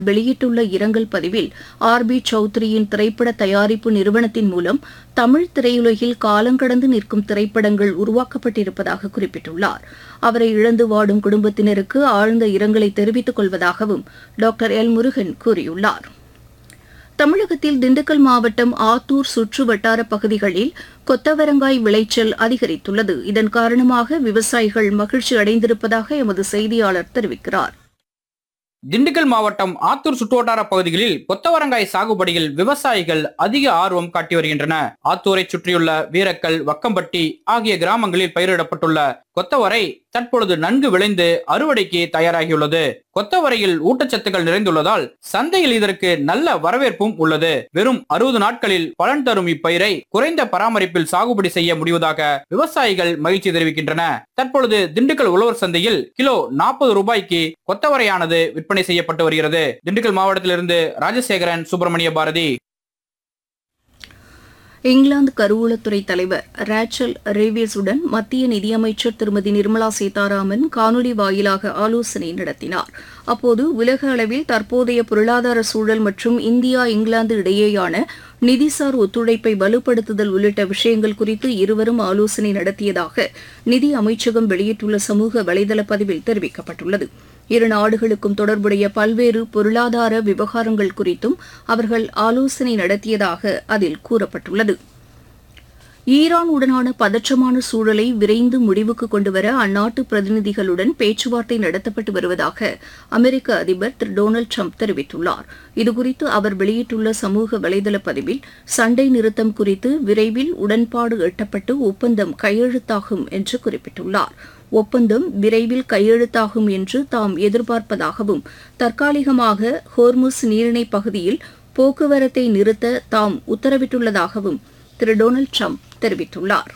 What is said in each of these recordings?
வெளியிட்டுள்ள இரங்கல் பதிவில் ஆர் பி சௌத்ரியின் திரைப்பட தயாரிப்பு நிறுவனத்தின் மூலம் தமிழ் திரையுலகில் காலங்கடந்து நிற்கும் திரைப்படங்கள் உருவாக்கப்பட்டிருப்பதாக குறிப்பிட்டுள்ளார் அவரை இழந்து வாடும் குடும்பத்தினருக்கு ஆழ்ந்த இரங்கலை தெரிவித்துக் கொள்வதாகவும் டாக்டர் எல் முருகன் கூறியுள்ளார் தமிழகத்தில் திண்டுக்கல் மாவட்டம் ஆத்தூர் சுற்று வட்டார பகுதிகளில் கொத்தவரங்காய் விளைச்சல் அதிகரித்துள்ளது இதன் காரணமாக விவசாயிகள் மகிழ்ச்சி அடைந்திருப்பதாக எமது செய்தியாளர் தெரிவிக்கிறார் திண்டுக்கல் மாவட்டம் ஆத்தூர் சுற்றுவட்டார பகுதிகளில் கொத்தவரங்காய் சாகுபடியில் விவசாயிகள் அதிக ஆர்வம் காட்டி வருகின்றன ஆத்தூரை சுற்றியுள்ள வீரக்கல் வக்கம்பட்டி ஆகிய கிராமங்களில் பயிரிடப்பட்டுள்ள கொத்தவரை தற்பொழுது நன்கு விளைந்து அறுவடைக்கு தயாராகியுள்ளது கொத்தவரையில் ஊட்டச்சத்துக்கள் நிறைந்துள்ளதால் சந்தையில் இதற்கு நல்ல வரவேற்பும் உள்ளது வெறும் அறுபது நாட்களில் பலன் தரும் இப்பயிரை குறைந்த பராமரிப்பில் சாகுபடி செய்ய முடிவதாக விவசாயிகள் மகிழ்ச்சி தெரிவிக்கின்றன தற்பொழுது திண்டுக்கல் உழவர் சந்தையில் கிலோ நாற்பது ரூபாய்க்கு கொத்தவரையானது விற்பனை செய்யப்பட்டு வருகிறது திண்டுக்கல் மாவட்டத்திலிருந்து ராஜசேகரன் சுப்பிரமணிய பாரதி இங்கிலாந்து கருவூலத்துறை தலைவர் ரேச்சல் ரேவியஸுடன் மத்திய நிதியமைச்சர் திருமதி நிர்மலா சீதாராமன் காணொலி வாயிலாக ஆலோசனை நடத்தினார் அப்போது உலக அளவில் தற்போதைய பொருளாதார சூழல் மற்றும் இந்தியா இங்கிலாந்து இடையேயான நிதிசார் ஒத்துழைப்பை வலுப்படுத்துதல் உள்ளிட்ட விஷயங்கள் குறித்து இருவரும் ஆலோசனை நடத்தியதாக நிதி அமைச்சகம் வெளியிட்டுள்ள சமூக வலைதள பதிவில் தெரிவிக்கப்பட்டுள்ளது இரு நாடுகளுக்கும் தொடர்புடைய பல்வேறு பொருளாதார விவகாரங்கள் குறித்தும் அவர்கள் ஆலோசனை நடத்தியதாக அதில் கூறப்பட்டுள்ளது ஈரான் உடனான பதற்றமான சூழலை விரைந்து முடிவுக்கு கொண்டுவர அந்நாட்டு பிரதிநிதிகளுடன் பேச்சுவார்த்தை நடத்தப்பட்டு வருவதாக அமெரிக்க அதிபர் திரு டொனால்டு ட்ரம்ப் தெரிவித்துள்ளார் இதுகுறித்து அவர் வெளியிட்டுள்ள சமூக வலைதள பதிவில் சண்டை நிறுத்தம் குறித்து விரைவில் உடன்பாடு எட்டப்பட்டு ஒப்பந்தம் கையெழுத்தாகும் என்று குறிப்பிட்டுள்ளார் ஒப்பந்தம் விரைவில் கையெழுத்தாகும் என்று தாம் எதிர்பார்ப்பதாகவும் தற்காலிகமாக ஹோர்முஸ் நீரிணை பகுதியில் போக்குவரத்தை நிறுத்த தாம் உத்தரவிட்டுள்ளதாகவும் திரு டொனால்டு ட்ரம்ப் தெரிவித்துள்ளார்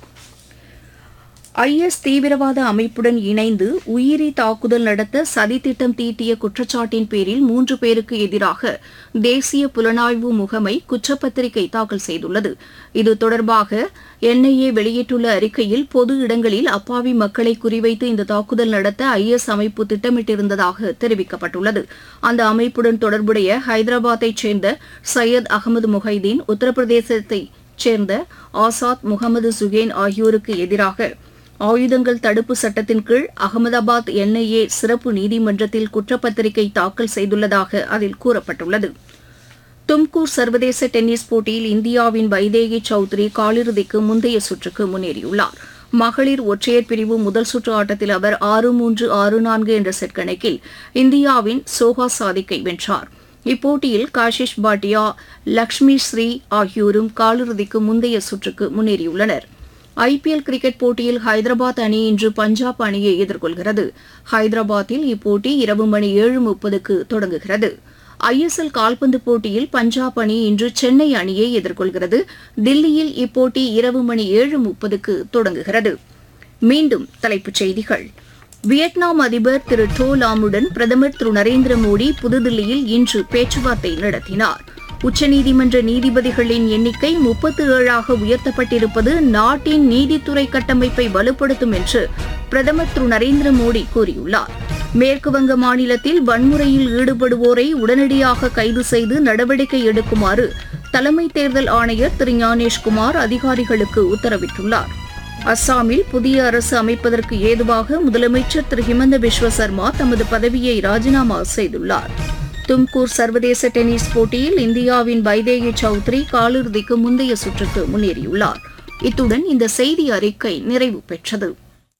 ஐஎஸ் தீவிரவாத அமைப்புடன் இணைந்து உயிரி தாக்குதல் நடத்த சதித்திட்டம் தீட்டிய குற்றச்சாட்டின் பேரில் மூன்று பேருக்கு எதிராக தேசிய புலனாய்வு முகமை குற்றப்பத்திரிகை தாக்கல் செய்துள்ளது இது தொடர்பாக என்ஐஏ வெளியிட்டுள்ள அறிக்கையில் பொது இடங்களில் அப்பாவி மக்களை குறிவைத்து இந்த தாக்குதல் நடத்த ஐஎஸ் அமைப்பு திட்டமிட்டிருந்ததாக தெரிவிக்கப்பட்டுள்ளது அந்த அமைப்புடன் தொடர்புடைய ஹைதராபாத்தைச் சேர்ந்த சையத் அகமது முஹைதீன் உத்தரப்பிரதேசத்தைச் சேர்ந்த ஆசாத் முகமது சுகேன் ஆகியோருக்கு எதிராக ஆயுதங்கள் தடுப்பு சட்டத்தின் கீழ் அகமதாபாத் என்ஐஏ சிறப்பு நீதிமன்றத்தில் குற்றப்பத்திரிகை தாக்கல் செய்துள்ளதாக அதில் கூறப்பட்டுள்ளது தும்கூர் சர்வதேச டென்னிஸ் போட்டியில் இந்தியாவின் வைதேகி சௌத்ரி காலிறுதிக்கு முந்தைய சுற்றுக்கு முன்னேறியுள்ளார் மகளிர் ஒற்றையர் பிரிவு முதல் சுற்று ஆட்டத்தில் அவர் ஆறு மூன்று ஆறு நான்கு என்ற செட் கணக்கில் இந்தியாவின் சோஹா சாதிக்கை வென்றார் இப்போட்டியில் காஷிஷ் பாட்டியா லக்ஷ்மி ஸ்ரீ ஆகியோரும் காலிறுதிக்கு முந்தைய சுற்றுக்கு முன்னேறியுள்ளனர் ஐபிஎல் கிரிக்கெட் போட்டியில் ஹைதராபாத் அணி இன்று பஞ்சாப் அணியை எதிர்கொள்கிறது ஹைதராபாத்தில் இப்போட்டி இரவு மணி ஏழு முப்பதுக்கு தொடங்குகிறது ஐஎஸ்எல் கால்பந்து போட்டியில் பஞ்சாப் அணி இன்று சென்னை அணியை எதிர்கொள்கிறது தில்லியில் இப்போட்டி இரவு மணி ஏழு முப்பதுக்கு தொடங்குகிறது மீண்டும் தலைப்புச் செய்திகள் வியட்நாம் அதிபர் திரு டோ லாமுடன் பிரதமர் திரு நரேந்திர மோடி புதுதில்லியில் இன்று பேச்சுவார்த்தை நடத்தினார் உச்சநீதிமன்ற நீதிபதிகளின் எண்ணிக்கை முப்பத்து ஏழாக உயர்த்தப்பட்டிருப்பது நாட்டின் நீதித்துறை கட்டமைப்பை வலுப்படுத்தும் என்று பிரதமர் திரு நரேந்திர மோடி கூறியுள்ளார் மேற்குவங்க மாநிலத்தில் வன்முறையில் ஈடுபடுவோரை உடனடியாக கைது செய்து நடவடிக்கை எடுக்குமாறு தலைமை தேர்தல் ஆணையர் திரு ஞானேஷ்குமார் அதிகாரிகளுக்கு உத்தரவிட்டுள்ளார் அஸ்ஸாமில் புதிய அரசு அமைப்பதற்கு ஏதுவாக முதலமைச்சர் திரு ஹிமந்த பிஸ்வ சர்மா தமது பதவியை ராஜினாமா செய்துள்ளார் தும்கூர் சர்வதேச டென்னிஸ் போட்டியில் இந்தியாவின் வைதேகி சௌத்ரி காலிறுதிக்கு முந்தைய சுற்றுக்கு முன்னேறியுள்ளார் இத்துடன் இந்த செய்தி அறிக்கை நிறைவு பெற்றது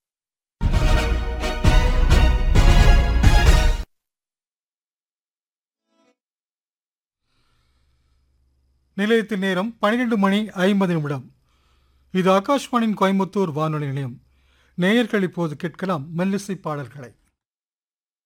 நிலையத்தின் நேரம் பன்னிரெண்டு மணி ஐம்பது நிமிடம் இது ஆகாஷ்வாணியின் கோயம்புத்தூர் வானொலி நிலையம் நேயர்கள் இப்போது கேட்கலாம் மெல்லிசை பாடல்களை